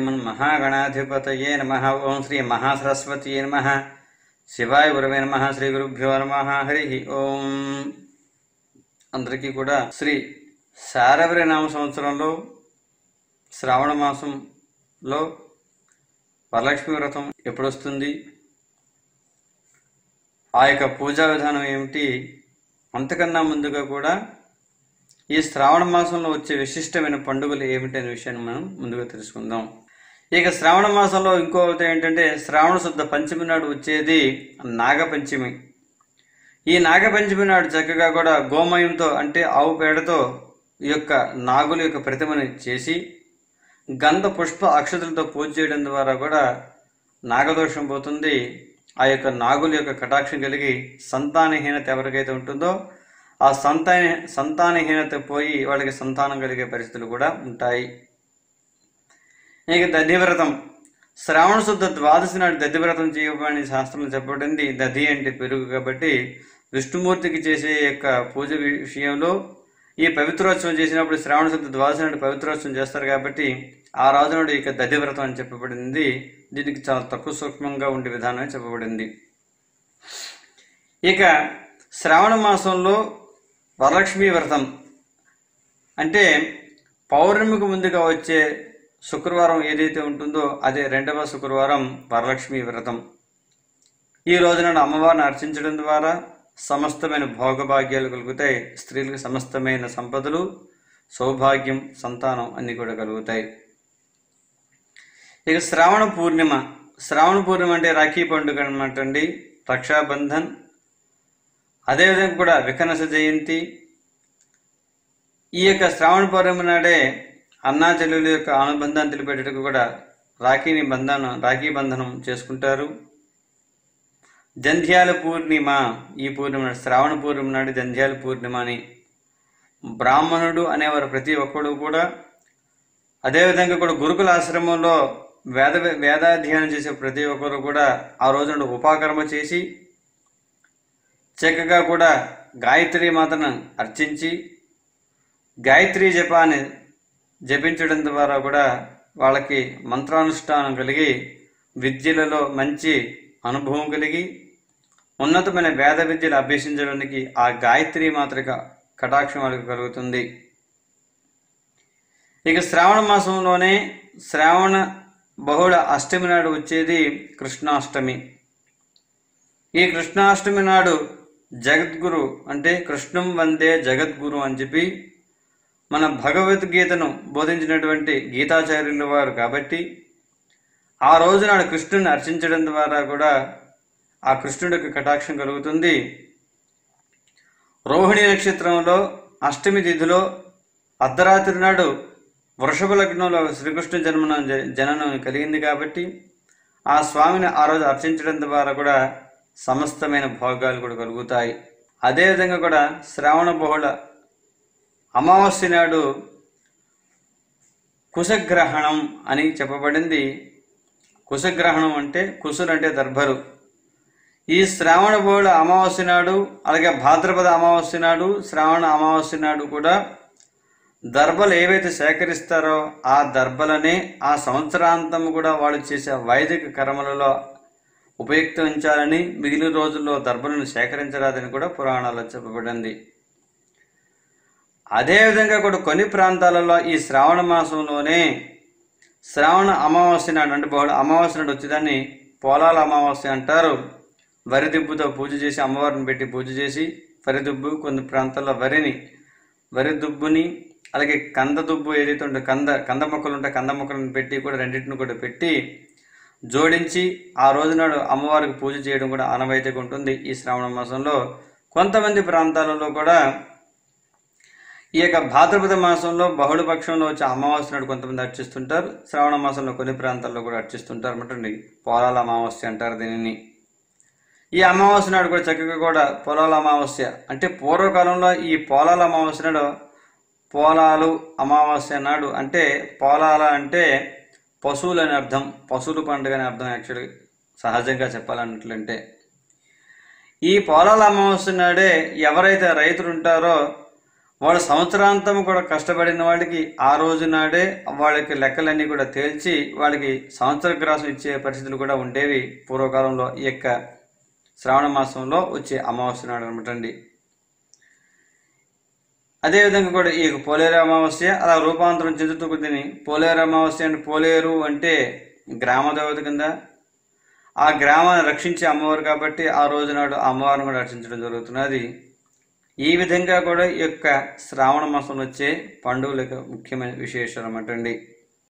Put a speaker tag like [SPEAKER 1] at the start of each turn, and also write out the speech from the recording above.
[SPEAKER 1] శ్రీమన్మహాగణాధిపతయే నమ ఓం శ్రీ మహాసరస్వతీ నమ శివాయ గురవే నమ శ్రీ గురుభ్యో నమ హరి ఓం అందరికీ కూడా శ్రీ శారవరి నామ సంవత్సరంలో శ్రావణ మాసంలో వరలక్ష్మి వ్రతం ఎప్పుడు వస్తుంది ఆ యొక్క పూజా విధానం ఏమిటి అంతకన్నా ముందుగా కూడా ఈ శ్రావణ మాసంలో వచ్చే విశిష్టమైన పండుగలు ఏమిటి అనే విషయాన్ని మనం ముందుగా తెలుసుకుందాం ఇక శ్రావణ మాసంలో ఇంకొకటి ఏంటంటే శ్రావణ శుద్ధ పంచమి నాడు వచ్చేది నాగపంచమి ఈ నాగపంచమి నాడు చక్కగా కూడా గోమయంతో అంటే ఆవు పేడతో ఈ యొక్క నాగుల యొక్క ప్రతిమని చేసి గంధ పుష్ప అక్షతలతో పూజ చేయడం ద్వారా కూడా నాగదోషం పోతుంది ఆ యొక్క నాగుల యొక్క కటాక్షం కలిగి సంతానహీనత ఎవరికైతే ఉంటుందో ఆ సంతాన సంతానహీనత పోయి వాళ్ళకి సంతానం కలిగే పరిస్థితులు కూడా ఉంటాయి ఇక దధివ్రతం శ్రావణ శుద్ధ ద్వాదశి నాడు దధివ్రతం చేయమని శాస్త్రంలో చెప్పబడింది దధి అంటే పెరుగు కాబట్టి విష్ణుమూర్తికి చేసే యొక్క పూజ విషయంలో ఈ పవిత్రోత్సవం చేసినప్పుడు శ్రావణ శుద్ధ ద్వాదశి నాడు పవిత్రోత్సవం చేస్తారు కాబట్టి ఆ రోజు నాడు ఇక దధివ్రతం అని చెప్పబడింది దీనికి చాలా తక్కువ సూక్ష్మంగా ఉండే విధానమే చెప్పబడింది ఇక శ్రావణ మాసంలో వరలక్ష్మీ వ్రతం అంటే పౌర్ణమికి ముందుగా వచ్చే శుక్రవారం ఏదైతే ఉంటుందో అదే రెండవ శుక్రవారం వరలక్ష్మి వ్రతం ఈ రోజున అమ్మవారిని అర్చించడం ద్వారా సమస్తమైన భోగభాగ్యాలు కలుగుతాయి స్త్రీలకు సమస్తమైన సంపదలు సౌభాగ్యం సంతానం అన్ని కూడా కలుగుతాయి ఇక శ్రావణ పూర్ణిమ శ్రావణ పూర్ణిమ అంటే రాఖీ పండుగ అనమాట అండి రక్షాబంధన్ అదేవిధంగా కూడా వికనస జయంతి ఈ యొక్క శ్రావణ పౌర్ణమి నాడే అన్నా చెల్లెల యొక్క అనుబంధాన్ని తెలిపేటట్టుకు కూడా రాఖీని బంధనం రాఖీ బంధనం చేసుకుంటారు జంధ్యాల పూర్ణిమ ఈ పూర్ణిమ నాడు శ్రావణ పూర్ణిమ నాడు జంధ్యాల పూర్ణిమ అని బ్రాహ్మణుడు అనేవారు ప్రతి ఒక్కడు కూడా అదేవిధంగా కూడా గురుకుల ఆశ్రమంలో వేద వేదాధ్యయనం చేసే ప్రతి ఒక్కరు కూడా ఆ రోజున ఉపాకర్మ చేసి చక్కగా కూడా గాయత్రి మాతను అర్చించి గాయత్రి జపాన్ని జపించడం ద్వారా కూడా వాళ్ళకి మంత్రానుష్ఠానం కలిగి విద్యలలో మంచి అనుభవం కలిగి ఉన్నతమైన వేద విద్యలు అభ్యసించడానికి ఆ గాయత్రి మాత్రిక కటాక్షం వాళ్ళకి కలుగుతుంది ఇక శ్రావణ మాసంలోనే శ్రావణ బహుళ అష్టమి నాడు వచ్చేది కృష్ణాష్టమి ఈ కృష్ణాష్టమి నాడు జగద్గురు అంటే కృష్ణం వందే జగద్గురు అని చెప్పి మన భగవద్గీతను బోధించినటువంటి గీతాచార్యుల వారు కాబట్టి ఆ రోజు నాడు కృష్ణుని అర్చించడం ద్వారా కూడా ఆ కృష్ణుడికి కటాక్షం కలుగుతుంది రోహిణి నక్షత్రంలో అష్టమి తిథిలో అర్ధరాత్రి నాడు వృషభ లగ్నంలో శ్రీకృష్ణ జన్మన జననం కలిగింది కాబట్టి ఆ స్వామిని ఆ రోజు అర్చించడం ద్వారా కూడా సమస్తమైన భోగాలు కూడా కలుగుతాయి అదేవిధంగా కూడా శ్రావణ బహుళ అమావాస్య నాడు కుశగ్రహణం అని చెప్పబడింది కుశగ్రహణం అంటే కుశులు అంటే దర్భలు ఈ శ్రావణ బహుళ అమావాస్య నాడు అలాగే భాద్రపద అమావాస్య నాడు శ్రావణ అమావాస్య నాడు కూడా దర్భలు ఏవైతే సేకరిస్తారో ఆ దర్భలనే ఆ సంవత్సరాంతం కూడా వాళ్ళు చేసే వైదిక కర్మలలో ఉపయుక్తించాలని మిగిలిన రోజుల్లో దర్భలను సేకరించరాదని కూడా పురాణాల్లో చెప్పబడింది అదేవిధంగా కూడా కొన్ని ప్రాంతాలలో ఈ శ్రావణ మాసంలోనే శ్రావణ అమావాస్య నాడు అంటే బహుళ అమావాస్య నాడు వచ్చేదాన్ని పోలాల అమావాస్య అంటారు వరి దుబ్బుతో పూజ చేసి అమ్మవారిని పెట్టి పూజ చేసి వరి దుబ్బు కొన్ని ప్రాంతాల్లో వరిని వరి దుబ్బుని అలాగే కంద దుబ్బు ఏదైతే ఉంటే కంద కంద మొక్కలు ఉంటాయి కంద మొక్కలను పెట్టి కూడా రెండింటిని కూడా పెట్టి జోడించి ఆ రోజునాడు అమ్మవారికి పూజ చేయడం కూడా ఆనవాయితీగా ఉంటుంది ఈ శ్రావణ మాసంలో కొంతమంది ప్రాంతాలలో కూడా ఈ యొక్క భాద్రపద మాసంలో బహుళ పక్షంలో వచ్చే అమావాస్య నాడు కొంతమంది అర్చిస్తుంటారు శ్రావణ మాసంలో కొన్ని ప్రాంతాల్లో కూడా అర్చిస్తుంటారు అన్నమాట పోలాల అమావాస్య అంటారు దీనిని ఈ అమావాస్య నాడు కూడా చక్కగా కూడా పొలాల అమావాస్య అంటే పూర్వకాలంలో ఈ పోలాల అమావాస్య నాడు పోలాలు అమావాస్య నాడు అంటే పోలాల అంటే పశువులు అని అర్థం పశువుల పండుగ అని అర్థం యాక్చువల్లీ సహజంగా చెప్పాలన్నట్లంటే ఈ పోలాల అమావాస్య నాడే ఎవరైతే రైతులు ఉంటారో వాళ్ళ సంవత్సరాంతం కూడా కష్టపడిన వాళ్ళకి ఆ రోజు నాడే వాళ్ళకి లెక్కలన్నీ కూడా తేల్చి వాళ్ళకి సంవత్సర గ్రాసం ఇచ్చే పరిస్థితులు కూడా ఉండేవి పూర్వకాలంలో ఈ యొక్క శ్రావణ మాసంలో వచ్చే అమావాస్య నాడు అనమాట అండి అదేవిధంగా కూడా ఈ పోలేరు అమావాస్య అలా రూపాంతరం చెందుతూ కొద్దిని పోలేరు అమావాస్య అంటే పోలేరు అంటే గ్రామ దేవత కింద ఆ గ్రామాన్ని రక్షించే అమ్మవారు కాబట్టి ఆ రోజు నాడు ఆ అమ్మవారిని కూడా రక్షించడం జరుగుతున్నది ఈ విధంగా కూడా ఈ యొక్క శ్రావణ మాసంలో వచ్చే పండుగల యొక్క ముఖ్యమైన విశేషాలు అన్నమాట అండి